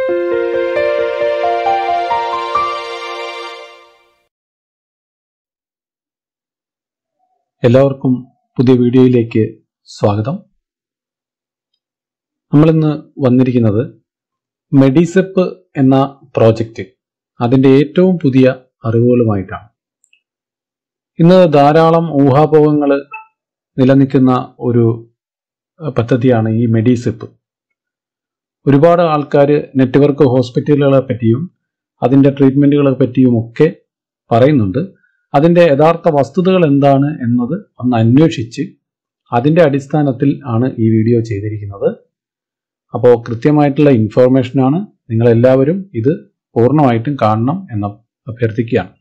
എല്ലാവർക്കും പുതിയ വീഡിയോയിലേക്ക് സ്വാഗതം നമ്മളിന്ന് വന്നിരിക്കുന്നത് മെഡിസെപ്പ് എന്ന പ്രോജക്റ്റ് അതിൻ്റെ ഏറ്റവും പുതിയ അറിവുകളുമായിട്ടാണ് ഇന്ന് ധാരാളം ഊഹാപോഹങ്ങൾ നിലനിൽക്കുന്ന ഒരു പദ്ധതിയാണ് ഈ മെഡിസെപ്പ് ഒരുപാട് ആൾക്കാർ നെറ്റ്വർക്ക് ഹോസ്പിറ്റലുകളെ പറ്റിയും അതിൻ്റെ ട്രീറ്റ്മെൻറ്റുകളെ പറ്റിയും ഒക്കെ പറയുന്നുണ്ട് അതിൻ്റെ യഥാർത്ഥ വസ്തുതകൾ എന്താണ് എന്നത് ഒന്ന് അന്വേഷിച്ച് അതിൻ്റെ അടിസ്ഥാനത്തിൽ ആണ് ഈ വീഡിയോ ചെയ്തിരിക്കുന്നത് അപ്പോൾ കൃത്യമായിട്ടുള്ള ഇൻഫോർമേഷനാണ് നിങ്ങളെല്ലാവരും ഇത് പൂർണ്ണമായിട്ടും കാണണം എന്ന് അഭ്യർത്ഥിക്കുകയാണ്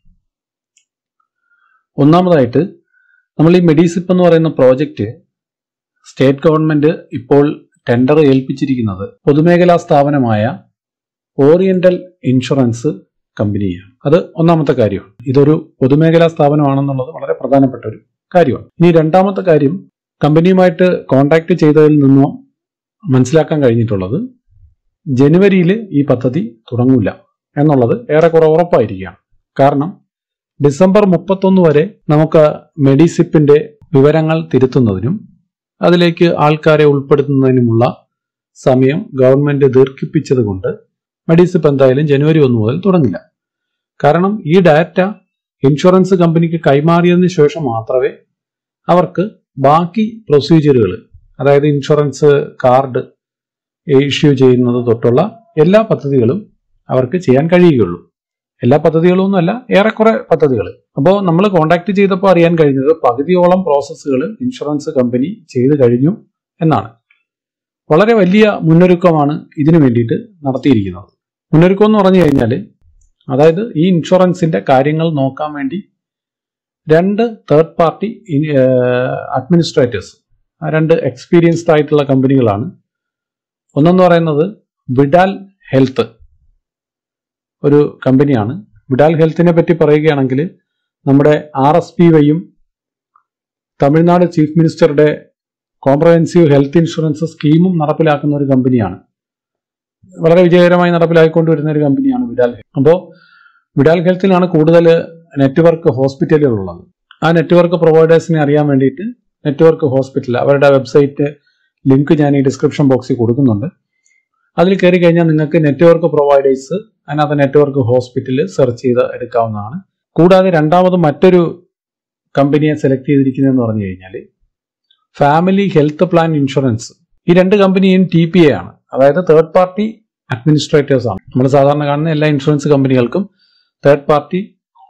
ഒന്നാമതായിട്ട് നമ്മൾ ഈ മെഡിസിപ്പ് എന്ന് പറയുന്ന പ്രോജക്റ്റ് സ്റ്റേറ്റ് ഗവൺമെന്റ് ഇപ്പോൾ ടെൻഡർ ഏൽപ്പിച്ചിരിക്കുന്നത് പൊതുമേഖലാ സ്ഥാപനമായ ഓറിയന്റൽ ഇൻഷുറൻസ് കമ്പനിയാണ് അത് ഒന്നാമത്തെ കാര്യമാണ് ഇതൊരു പൊതുമേഖലാ സ്ഥാപനമാണെന്നുള്ളത് വളരെ പ്രധാനപ്പെട്ട ഒരു കാര്യമാണ് ഇനി രണ്ടാമത്തെ കാര്യം കമ്പനിയുമായിട്ട് കോണ്ടാക്ട് ചെയ്തതിൽ നിന്നോ മനസ്സിലാക്കാൻ കഴിഞ്ഞിട്ടുള്ളത് ജനുവരിയിൽ ഈ പദ്ധതി തുടങ്ങില്ല എന്നുള്ളത് ഏറെക്കുറെ ഉറപ്പായിരിക്കുകയാണ് കാരണം ഡിസംബർ മുപ്പത്തൊന്ന് വരെ നമുക്ക് മെഡിസിപ്പിന്റെ വിവരങ്ങൾ തിരുത്തുന്നതിനും അതിലേക്ക് ആൾക്കാരെ ഉൾപ്പെടുത്തുന്നതിനുമുള്ള സമയം ഗവൺമെന്റ് ദീർഘിപ്പിച്ചത് കൊണ്ട് മെഡിസിപ്പ് എന്തായാലും ജനുവരി ഒന്ന് മുതൽ തുടങ്ങില്ല കാരണം ഈ ഡാറ്റ ഇൻഷുറൻസ് കമ്പനിക്ക് കൈമാറിയതിനു ശേഷം മാത്രമേ അവർക്ക് ബാക്കി പ്രൊസീജിയറുകൾ അതായത് ഇൻഷുറൻസ് കാർഡ് ഇഷ്യൂ ചെയ്യുന്നത് തൊട്ടുള്ള എല്ലാ പദ്ധതികളും അവർക്ക് ചെയ്യാൻ കഴിയുകയുള്ളൂ എല്ലാ പദ്ധതികളും ഒന്നുമല്ല ഏറെക്കുറെ പദ്ധതികൾ അപ്പോൾ നമ്മൾ കോണ്ടാക്ട് ചെയ്തപ്പോൾ അറിയാൻ കഴിഞ്ഞത് പകുതിയോളം പ്രോസസ്സുകൾ ഇൻഷുറൻസ് കമ്പനി ചെയ്തു കഴിഞ്ഞു എന്നാണ് വളരെ വലിയ മുന്നൊരുക്കമാണ് ഇതിനു വേണ്ടിയിട്ട് നടത്തിയിരിക്കുന്നത് മുന്നൊരുക്കം എന്ന് പറഞ്ഞു കഴിഞ്ഞാൽ അതായത് ഈ ഇൻഷുറൻസിന്റെ കാര്യങ്ങൾ നോക്കാൻ വേണ്ടി രണ്ട് തേർഡ് പാർട്ടി അഡ്മിനിസ്ട്രേറ്റേഴ്സ് ആ രണ്ട് എക്സ്പീരിയൻസ്ഡ് ആയിട്ടുള്ള കമ്പനികളാണ് ഒന്നെന്ന് പറയുന്നത് വിഡാൽ ഹെൽത്ത് ഒരു കമ്പനിയാണ് വിഡാൽ ഹെൽത്തിനെ പറ്റി പറയുകയാണെങ്കിൽ നമ്മുടെ ആർ എസ് പി വൈയും തമിഴ്നാട് ചീഫ് മിനിസ്റ്ററുടെ കോംപ്രഹെൻസീവ് ഹെൽത്ത് ഇൻഷുറൻസ് സ്കീമും നടപ്പിലാക്കുന്ന ഒരു കമ്പനിയാണ് വളരെ വിജയകരമായി നടപ്പിലാക്കിക്കൊണ്ടുവരുന്ന ഒരു കമ്പനിയാണ് വിഡാൽ ഹെൽത്ത് അപ്പോൾ വിഡാൽ ഹെൽത്തിലാണ് കൂടുതൽ നെറ്റ്വർക്ക് ഹോസ്പിറ്റലുകൾ ഉള്ളത് ആ നെറ്റ്വർക്ക് പ്രൊവൈഡേഴ്സിനെ അറിയാൻ വേണ്ടിയിട്ട് നെറ്റ്വർക്ക് ഹോസ്പിറ്റൽ അവരുടെ വെബ്സൈറ്റ് ലിങ്ക് ഞാൻ ഈ ഡിസ്ക്രിപ്ഷൻ ബോക്സിൽ കൊടുക്കുന്നുണ്ട് അതിൽ കയറി കഴിഞ്ഞാൽ നിങ്ങൾക്ക് നെറ്റ്വർക്ക് പ്രൊവൈഡേഴ്സ് അതിനകത്ത് നെറ്റ്വർക്ക് ഹോസ്പിറ്റൽ സെർച്ച് ചെയ്ത് എടുക്കാവുന്നതാണ് കൂടാതെ രണ്ടാമത് മറ്റൊരു കമ്പനിയെ സെലക്ട് ചെയ്തിരിക്കുന്നതെന്ന് പറഞ്ഞു കഴിഞ്ഞാൽ ഫാമിലി ഹെൽത്ത് പ്ലാൻ ഇൻഷുറൻസ് ഈ രണ്ട് കമ്പനിയും ടി പി എ ആണ് അതായത് തേർഡ് പാർട്ടി അഡ്മിനിസ്ട്രേറ്റേഴ്സ് ആണ് നമ്മൾ സാധാരണ കാണുന്ന എല്ലാ ഇൻഷുറൻസ് കമ്പനികൾക്കും തേർഡ് പാർട്ടി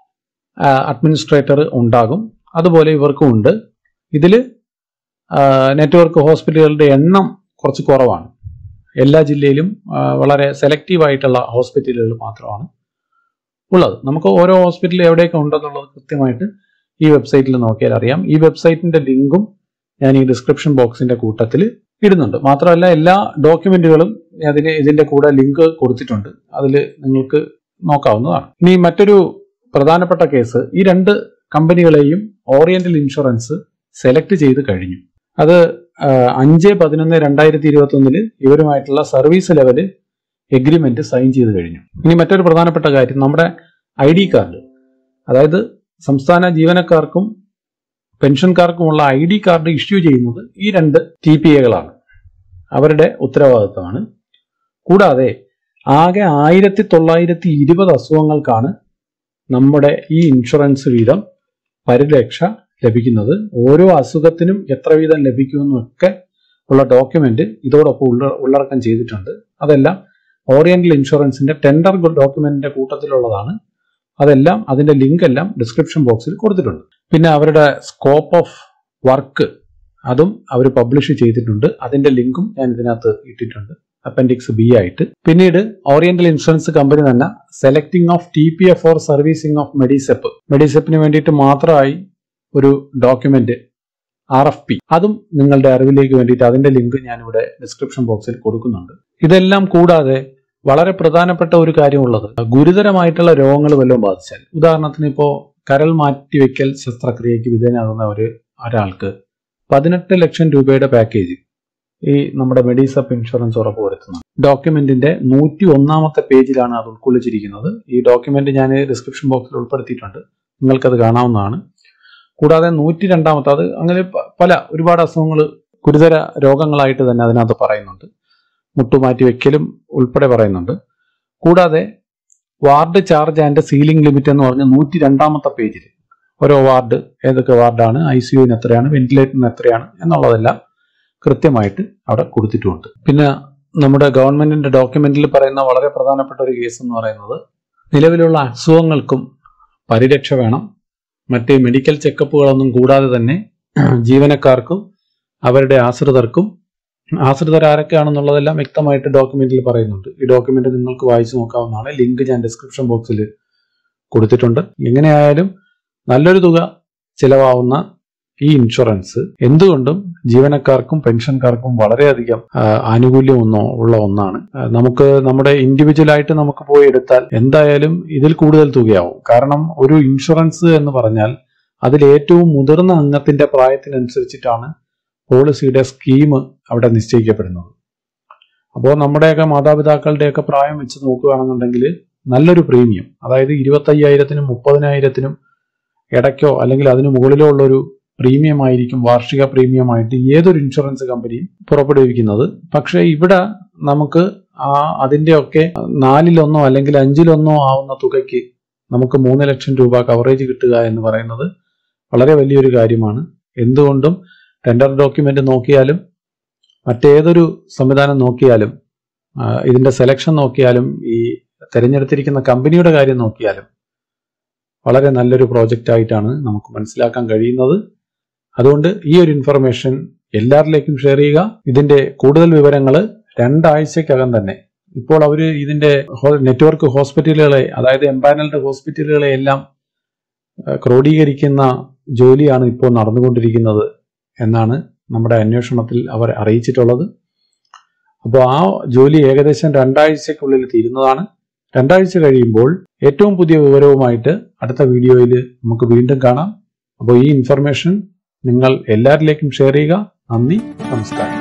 അഡ്മിനിസ്ട്രേറ്റർ ഉണ്ടാകും അതുപോലെ ഇവർക്കും ഉണ്ട് ഇതിൽ നെറ്റ്വർക്ക് ഹോസ്പിറ്റലുകളുടെ എണ്ണം കുറച്ച് കുറവാണ് എല്ലാ ജില്ലയിലും വളരെ സെലക്റ്റീവ് ആയിട്ടുള്ള ഹോസ്പിറ്റലുകൾ മാത്രമാണ് ഉള്ളത് നമുക്ക് ഓരോ ഹോസ്പിറ്റലിൽ എവിടെയൊക്കെ ഉണ്ടെന്നുള്ളത് കൃത്യമായിട്ട് ഈ വെബ്സൈറ്റിൽ നോക്കിയാൽ അറിയാം ഈ വെബ്സൈറ്റിന്റെ ലിങ്കും ഞാൻ ഈ ഡിസ്ക്രിപ്ഷൻ ബോക്സിന്റെ കൂട്ടത്തിൽ ഇടുന്നുണ്ട് മാത്രമല്ല എല്ലാ ഡോക്യുമെന്റുകളും അതിന് ഇതിന്റെ കൂടെ ലിങ്ക് കൊടുത്തിട്ടുണ്ട് അതിൽ നിങ്ങൾക്ക് നോക്കാവുന്നതാണ് ഇനി മറ്റൊരു പ്രധാനപ്പെട്ട കേസ് ഈ രണ്ട് കമ്പനികളെയും ഓറിയന്റൽ ഇൻഷുറൻസ് സെലക്ട് ചെയ്ത് കഴിഞ്ഞു അത് അഞ്ച് പതിനൊന്ന് രണ്ടായിരത്തി ഇരുപത്തി ഒന്നില് ഇവരുമായിട്ടുള്ള സർവീസ് ലെവല് എഗ്രിമെന്റ് സൈൻ ചെയ്ത് കഴിഞ്ഞു ഇനി മറ്റൊരു പ്രധാനപ്പെട്ട കാര്യം നമ്മുടെ ഐ ഡി കാർഡ് അതായത് സംസ്ഥാന ജീവനക്കാർക്കും പെൻഷൻകാർക്കുമുള്ള ഐ ഡി കാർഡ് ഇഷ്യൂ ചെയ്യുന്നത് ഈ രണ്ട് ടി പി എകളാണ് അവരുടെ ഉത്തരവാദിത്തമാണ് കൂടാതെ ആകെ ആയിരത്തി തൊള്ളായിരത്തി ഇരുപത് അസുഖങ്ങൾക്കാണ് നമ്മുടെ ഈ ഇൻഷുറൻസ് വീതം പരിരക്ഷ ലഭിക്കുന്നത് ഓരോ അസുഖത്തിനും എത്ര വീതം ലഭിക്കുമെന്നൊക്കെ ഉള്ള ഡോക്യുമെന്റ് ഇതോടൊപ്പം ഉള്ള ഉള്ളടക്കം ചെയ്തിട്ടുണ്ട് അതെല്ലാം ഓറിയന്റൽ ഇൻഷുറൻസിന്റെ ടെൻഡർ ഡോക്യുമെന്റിന്റെ കൂട്ടത്തിലുള്ളതാണ് അതെല്ലാം അതിന്റെ ലിങ്ക് എല്ലാം ഡിസ്ക്രിപ്ഷൻ ബോക്സിൽ കൊടുത്തിട്ടുണ്ട് പിന്നെ അവരുടെ സ്കോപ്പ് ഓഫ് വർക്ക് അതും അവർ പബ്ലിഷ് ചെയ്തിട്ടുണ്ട് അതിന്റെ ലിങ്കും ഞാൻ ഇതിനകത്ത് ഇട്ടിട്ടുണ്ട് അപ്പൻഡിക്സ് ബി ആയിട്ട് പിന്നീട് ഓറിയന്റൽ ഇൻഷുറൻസ് കമ്പനി തന്നെ selecting of T P F for servicing of Medisep മെഡിസെപ്പിന് വേണ്ടിയിട്ട് മാത്രമായി ഒരു ഡോക്യുമെന്റ് ആർ എഫ് പി അതും നിങ്ങളുടെ അറിവിലേക്ക് വേണ്ടിയിട്ട് അതിന്റെ ലിങ്ക് ഞാനിവിടെ ഡിസ്ക്രിപ്ഷൻ ബോക്സിൽ കൊടുക്കുന്നുണ്ട് ഇതെല്ലാം കൂടാതെ വളരെ പ്രധാനപ്പെട്ട ഒരു കാര്യമുള്ളത് ഗുരുതരമായിട്ടുള്ള രോഗങ്ങൾ വല്ലതും ബാധിച്ചാൽ ഉദാഹരണത്തിന് ഇപ്പോൾ കരൾ മാറ്റിവെക്കൽ ശസ്ത്രക്രിയയ്ക്ക് വിധേയനാകുന്ന ഒരു ഒരാൾക്ക് പതിനെട്ട് ലക്ഷം രൂപയുടെ പാക്കേജ് ഈ നമ്മുടെ മെഡിസപ്പ് ഇൻഷുറൻസ് ഉറപ്പുവരുത്തുന്നത് ഡോക്യുമെന്റിന്റെ നൂറ്റി ഒന്നാമത്തെ പേജിലാണ് അത് ഉൾക്കൊള്ളിച്ചിരിക്കുന്നത് ഈ ഡോക്യുമെന്റ് ഞാൻ ഡിസ്ക്രിപ്ഷൻ ബോക്സിൽ ഉൾപ്പെടുത്തിയിട്ടുണ്ട് നിങ്ങൾക്കത് കാണാവുന്നതാണ് കൂടാതെ നൂറ്റി രണ്ടാമത്തെ അത് അങ്ങനെ പ- പല ഒരുപാട് അസുഖങ്ങൾ ഗുരുതര രോഗങ്ങളായിട്ട് തന്നെ അതിനകത്ത് പറയുന്നുണ്ട് മുട്ടുമാറ്റി വെക്കലും ഉൾപ്പെടെ പറയുന്നുണ്ട് കൂടാതെ ward charge and ceiling limit എന്ന് പറഞ്ഞ നൂറ്റി രണ്ടാമത്തെ പേജിൽ ഓരോ വാർഡ് ഏതൊക്കെ വാർഡാണ് ഐ സി യുവിന് എത്രയാണ് വെന്റിലേറ്ററിന് എത്രയാണ് എന്നുള്ളതെല്ലാം കൃത്യമായിട്ട് അവിടെ കൊടുത്തിട്ടുമുണ്ട് പിന്നെ നമ്മുടെ ഗവൺമെന്റിന്റെ ഡോക്യുമെന്റിൽ പറയുന്ന വളരെ പ്രധാനപ്പെട്ട ഒരു കേസ് എന്ന് പറയുന്നത് നിലവിലുള്ള അസുഖങ്ങൾക്കും പരിരക്ഷ വേണം മറ്റ് മെഡിക്കൽ ചെക്കപ്പുകളൊന്നും കൂടാതെ തന്നെ ജീവനക്കാർക്കും അവരുടെ ആശ്രിതർക്കും ആശ്രിതർ ആരൊക്കെയാണെന്നുള്ളതെല്ലാം വ്യക്തമായിട്ട് ഡോക്യുമെന്റിൽ പറയുന്നുണ്ട് ഈ ഡോക്യുമെന്റ് നിങ്ങൾക്ക് വായിച്ചു നോക്കാവുന്നതാണ് ലിങ്ക് ഞാൻ ഡിസ്ക്രിപ്ഷൻ ബോക്സിൽ കൊടുത്തിട്ടുണ്ട് എങ്ങനെയായാലും നല്ലൊരു തുക ചിലവാവുന്ന ഈ ഇൻഷുറൻസ് എന്തുകൊണ്ടും ജീവനക്കാർക്കും പെൻഷൻകാർക്കും വളരെയധികം ആ, ആനുകൂല്യം ഒന്നോ ഉള്ള ഒന്നാണ് ആ, നമുക്ക് നമ്മുടെ ഇൻഡിവിജ്വൽ ആയിട്ട് നമുക്ക് പോയി എടുത്താൽ എന്തായാലും ഇതിൽ കൂടുതൽ തുകയാവും കാരണം ഒരു ഇൻഷുറൻസ് എന്ന് പറഞ്ഞാൽ അതിൽ ഏറ്റവും മുതിർന്ന അംഗത്തിന്റെ പ്രായത്തിനനുസരിച്ചിട്ടാണ് പോളിസിയുടെ സ്കീം അവിടെ നിശ്ചയിക്കപ്പെടുന്നത് അപ്പോൾ നമ്മുടെയൊക്കെ മാതാപിതാക്കളുടെയൊക്കെ പ്രായം വെച്ച് നോക്കുകയാണെന്നുണ്ടെങ്കിൽ നല്ലൊരു പ്രീമിയം അതായത് ഇരുപത്തയ്യായിരത്തിനും മുപ്പതിനായിരത്തിനും ഇടയ്ക്കോ അല്ലെങ്കിൽ അതിന് മുകളിലോ ഉള്ളൊരു പ്രീമിയം ആയിരിക്കും വാർഷിക പ്രീമിയമായിട്ട് ഏതൊരു ഇൻഷുറൻസ് കമ്പനിയും പുറപ്പെടുവിക്കുന്നത് പക്ഷേ ഇവിടെ നമുക്ക് ആ അതിൻ്റെയൊക്കെ നാലിലൊന്നോ അല്ലെങ്കിൽ അഞ്ചിലൊന്നോ ആവുന്ന തുകയ്ക്ക് നമുക്ക് മൂന്ന് ലക്ഷം രൂപ കവറേജ് കിട്ടുക എന്ന് പറയുന്നത് വളരെ വലിയൊരു കാര്യമാണ് എന്തുകൊണ്ടും ടെൻഡർ ഡോക്യുമെന്റ് നോക്കിയാലും മറ്റേതൊരു സംവിധാനം നോക്കിയാലും ആ, ഇതിന്റെ സെലക്ഷൻ നോക്കിയാലും ഈ തിരഞ്ഞെടുത്തിരിക്കുന്ന കമ്പനിയുടെ കാര്യം നോക്കിയാലും വളരെ നല്ലൊരു പ്രോജക്റ്റ് ആയിട്ടാണ് നമുക്ക് മനസ്സിലാക്കാൻ കഴിയുന്നത് അതുകൊണ്ട് ഈ ഒരു ഇൻഫർമേഷൻ എല്ലാവരിലേക്കും ഷെയർ ചെയ്യുക ഇതിന്റെ കൂടുതൽ വിവരങ്ങൾ രണ്ടാഴ്ചക്കകം തന്നെ ഇപ്പോൾ അവർ ഇതിന്റെ നെറ്റ്വർക്ക് ഹോസ്പിറ്റലുകളെ അതായത് എംപാനൽഡ് ഹോസ്പിറ്റലുകളെ എല്ലാം ആ, ക്രോഡീകരിക്കുന്ന ജോലിയാണ് ഇപ്പോൾ നടന്നുകൊണ്ടിരിക്കുന്നത് എന്നാണ് നമ്മുടെ അന്വേഷണത്തിൽ അവർ അറിയിച്ചിട്ടുള്ളത് അപ്പോൾ ആ ജോലി ഏകദേശം രണ്ടാഴ്ചക്കുള്ളിൽ തീരുന്നതാണ് രണ്ടാഴ്ച കഴിയുമ്പോൾ ഏറ്റവും പുതിയ വിവരവുമായിട്ട് അടുത്ത വീഡിയോയിൽ നമുക്ക് വീണ്ടും കാണാം അപ്പോൾ ഈ ഇൻഫർമേഷൻ നിങ്ങൾ എല്ലാവരിലേക്കും ഷെയർ ചെയ്യുക നന്ദി നമസ്കാരം